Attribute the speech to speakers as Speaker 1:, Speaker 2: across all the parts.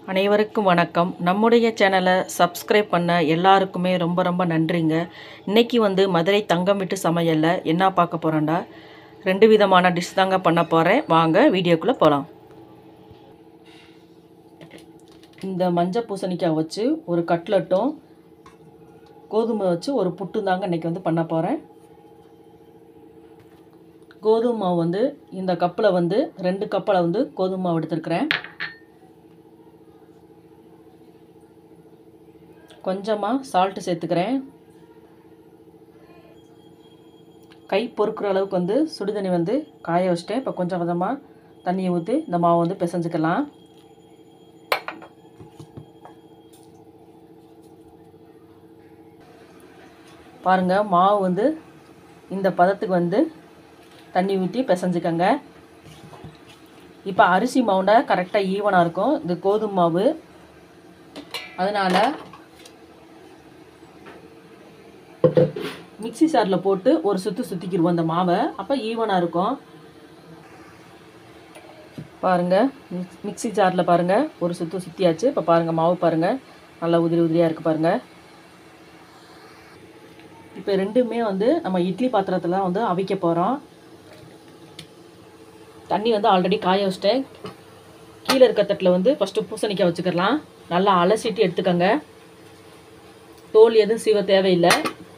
Speaker 1: அனைவருக்கும் வணக்கம் நம்முடைய சேனலை சப்ஸ்கிரைப் பண்ண எல்லாருக்குமே ரொம்ப ரொம்ப நன்றிங்க இன்னைக்கு வந்து மதுரை தங்கம் விட்டு சமையலில் என்ன பார்க்க போகிறோண்டா ரெண்டு விதமான டிஷ் தாங்க பண்ண போகிறேன் வாங்க வீடியோக்குள்ளே போகலாம் இந்த மஞ்சள் பூசணிக்காய் வச்சு ஒரு கட்லட்டும் கோதுமை வச்சு ஒரு புட்டும் தாங்க இன்றைக்கி வந்து பண்ண போகிறேன் கோதுமை மாவு வந்து இந்த கப்பில் வந்து ரெண்டு கப்பில் வந்து கோதுமை மாவு எடுத்துருக்கிறேன் கொஞ்சமாக சால்ட்டு சேர்த்துக்கிறேன் கை பொறுக்கிற அளவுக்கு வந்து சுடுதண்ணி வந்து காய வச்சுட்டேன் இப்போ கொஞ்சம் கொஞ்சமாக தண்ணியை ஊற்றி இந்த மாவை வந்து பிசைஞ்சுக்கலாம் பாருங்கள் மாவு வந்து இந்த பதத்துக்கு வந்து தண்ணி ஊற்றி பிசைஞ்சுக்கங்க இப்போ அரிசி மாவுண்டா கரெக்டாக ஈவனாக இருக்கும் இது கோதுமை மாவு அதனால் மிக்சி சாரில் போட்டு ஒரு சுற்று சுற்றிக்கிடுவோம் அந்த மாவை அப்போ ஈவனாக இருக்கும் பாருங்கள் மிக்சி ஜாரில் பாருங்கள் ஒரு சுற்று சுற்றியாச்சு இப்போ பாருங்கள் மாவு பாருங்கள் நல்லா உதிரி உதிரியாக இருக்குது பாருங்கள் இப்போ ரெண்டுமே வந்து நம்ம இட்லி பாத்திரத்தில் வந்து அவிக்க போகிறோம் தண்ணி வந்து ஆல்ரெடி காய வச்சிட்டேன் கீழே இருக்க தட்டில் வந்து ஃபஸ்ட்டு பூசணிக்காய் வச்சுக்கலாம் நல்லா அலசிட்டு எடுத்துக்கோங்க தோல் எதுவும் சீவ தேவையில்லை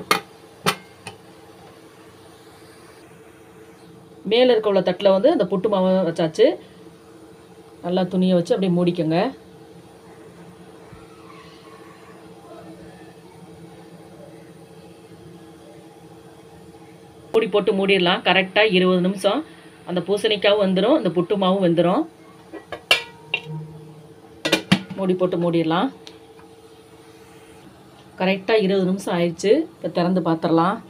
Speaker 1: மேலே இருக்க உள்ள தட்டில் வந்து அந்த புட்டு மாவை வச்சாச்சு நல்லா துணியை வச்சு அப்படியே மூடிக்கோங்க மூடி போட்டு மூடிடலாம் கரெக்டாக இருபது நிமிஷம் அந்த பூசணிக்காவும் வந்துடும் அந்த புட்டு மாவும் வெந்துடும் மூடி போட்டு மூடிடலாம் கரெக்டாக இருபது நிமிஷம் ஆயிடுச்சு இப்போ திறந்து பார்த்துடலாம்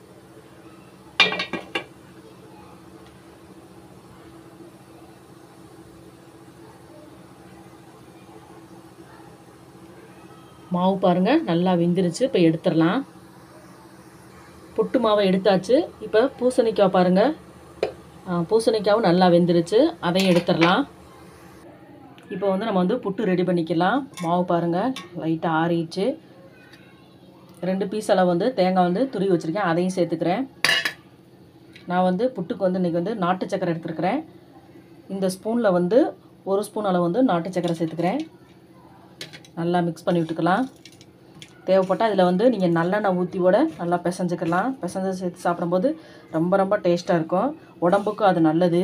Speaker 1: மாவு பாருங்கள் நல்லா வெந்துருச்சு இப்போ எடுத்துடலாம் புட்டு மாவை எடுத்தாச்சு இப்போ பூசணிக்காய் பாருங்கள் பூசணிக்காவும் நல்லா வெந்துருச்சு அதையும் எடுத்துடலாம் இப்போ வந்து நம்ம வந்து புட்டு ரெடி பண்ணிக்கலாம் மாவு பாருங்கள் லைட்டாக ஆறிடுச்சு ரெண்டு பீஸ் அளவு வந்து தேங்காய் வந்து துருவி வச்சுருக்கேன் அதையும் சேர்த்துக்கிறேன் நான் வந்து புட்டுக்கு வந்து இன்றைக்கி வந்து நாட்டு சக்கரை எடுத்துருக்கிறேன் இந்த ஸ்பூனில் வந்து ஒரு ஸ்பூன் அளவு வந்து நாட்டு சக்கரை சேர்த்துக்கிறேன் நல்லா மிக்ஸ் பண்ணி விட்டுக்கலாம் தேவைப்பட்டால் இதில் வந்து நீங்கள் நல்லெண்ணெய் ஊற்றி கூட நல்லா பிசைஞ்சுக்கலாம் பிசைஞ்சு சேர்த்து சாப்பிடும்போது ரொம்ப ரொம்ப டேஸ்ட்டாக இருக்கும் உடம்புக்கும் அது நல்லது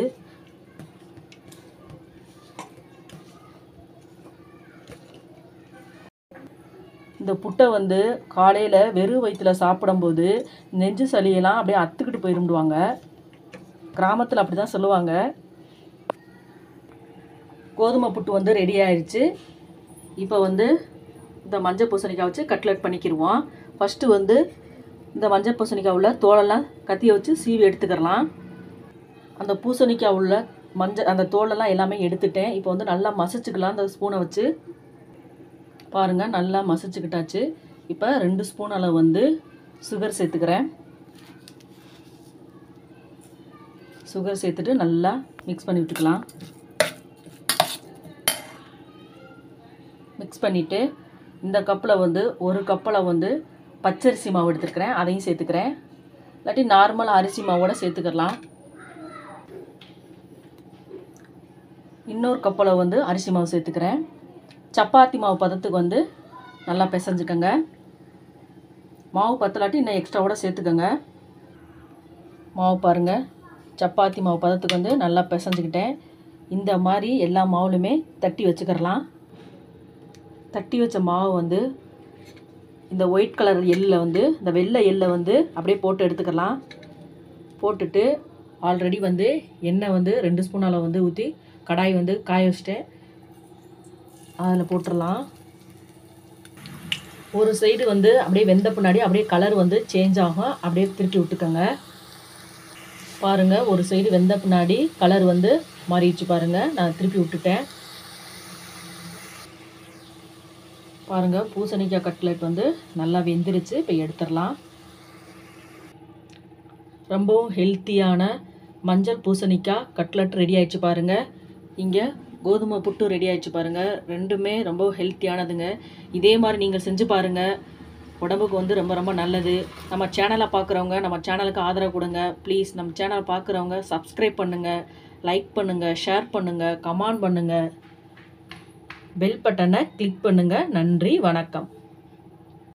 Speaker 1: இந்த புட்டை வந்து காலையில் வெறும் வயிற்றில் சாப்பிடும்போது நெஞ்சு சளியெல்லாம் அப்படியே அத்துக்கிட்டு போயிருந்துவாங்க கிராமத்தில் அப்படி தான் சொல்லுவாங்க கோதுமை புட்டு வந்து ரெடி ஆயிடுச்சு இப்போ வந்து இந்த மஞ்சள் பூசணிக்காய் வச்சு கட்லெட் பண்ணிக்கிடுவோம் ஃபஸ்ட்டு வந்து இந்த மஞ்சள் பூசணிக்காய் உள்ள தோலெல்லாம் கத்தியை வச்சு சீவி எடுத்துக்கிறலாம் அந்த பூசணிக்காய் உள்ள மஞ்சள் அந்த தோலெல்லாம் எல்லாமே எடுத்துட்டேன் இப்போ வந்து நல்லா மசிச்சுக்கலாம் அந்த ஸ்பூனை வச்சு பாருங்கள் நல்லா மசிச்சுக்கிட்டாச்சு இப்போ ரெண்டு ஸ்பூன் அளவு வந்து சுகர் சேர்த்துக்கிறேன் சுகர் சேர்த்துட்டு நல்லா மிக்ஸ் பண்ணி விட்டுக்கலாம் மிக்ஸ் பண்ணிவிட்டு இந்த கப்பில் வந்து ஒரு கப்பில் வந்து பச்சரிசி மாவு எடுத்துருக்கிறேன் அதையும் சேர்த்துக்கிறேன் இல்லாட்டி நார்மல் அரிசி மாவோட சேர்த்துக்கலாம் இன்னொரு கப்பில் வந்து அரிசி மாவு சேர்த்துக்கிறேன் சப்பாத்தி மாவு பதத்துக்கு வந்து நல்லா பிசைஞ்சுக்கோங்க மாவு பத்தலாட்டி இன்னும் எக்ஸ்ட்ராவோட சேர்த்துக்கோங்க மாவு பாருங்கள் சப்பாத்தி மாவு பதத்துக்கு வந்து நல்லா பிசைஞ்சுக்கிட்டேன் இந்த மாதிரி எல்லா மாவுலையுமே தட்டி வச்சுக்கிறலாம் தட்டி வச்ச மாவு வந்து இந்த ஒயிட் கலர் எள்ளில் வந்து இந்த வெள்ளை எள்ளை வந்து அப்படியே போட்டு எடுத்துக்கலாம் போட்டுட்டு ஆல்ரெடி வந்து எண்ணெய் வந்து ரெண்டு ஸ்பூன் அளவு வந்து ஊற்றி கடாய் வந்து காய வச்சிட்டேன் அதில் போட்டுடலாம் ஒரு சைடு வந்து அப்படியே வெந்த பின்னாடி அப்படியே கலர் வந்து சேஞ்ச் ஆகும் அப்படியே திருப்பி விட்டுக்கோங்க பாருங்கள் ஒரு சைடு வெந்த பின்னாடி கலர் வந்து மாறிடுச்சு பாருங்கள் நான் திருப்பி விட்டுட்டேன் பாருங்கள் பூசணிக்காய் கட்லெட் வந்து நல்லா வெந்துருச்சு இப்போ எடுத்துடலாம் ரொம்பவும் ஹெல்த்தியான மஞ்சள் பூசணிக்காய் கட்லெட் ரெடி ஆயிடுச்சு பாருங்கள் இங்கே கோதுமை புட்டு ரெடி ஆயிடுச்சு பாருங்கள் ரெண்டுமே ரொம்ப ஹெல்த்தியானதுங்க இதே மாதிரி நீங்கள் செஞ்சு பாருங்கள் உடம்புக்கு வந்து ரொம்ப ரொம்ப நல்லது நம்ம சேனலை பார்க்குறவங்க நம்ம சேனலுக்கு ஆதரவு கொடுங்க ப்ளீஸ் நம்ம சேனலை பார்க்குறவங்க சப்ஸ்கிரைப் பண்ணுங்கள் லைக் பண்ணுங்கள் ஷேர் பண்ணுங்கள் கமெண்ட் பண்ணுங்கள் பெல் பட்டனை கிளிக் பண்ணுங்கள் நன்றி வணக்கம்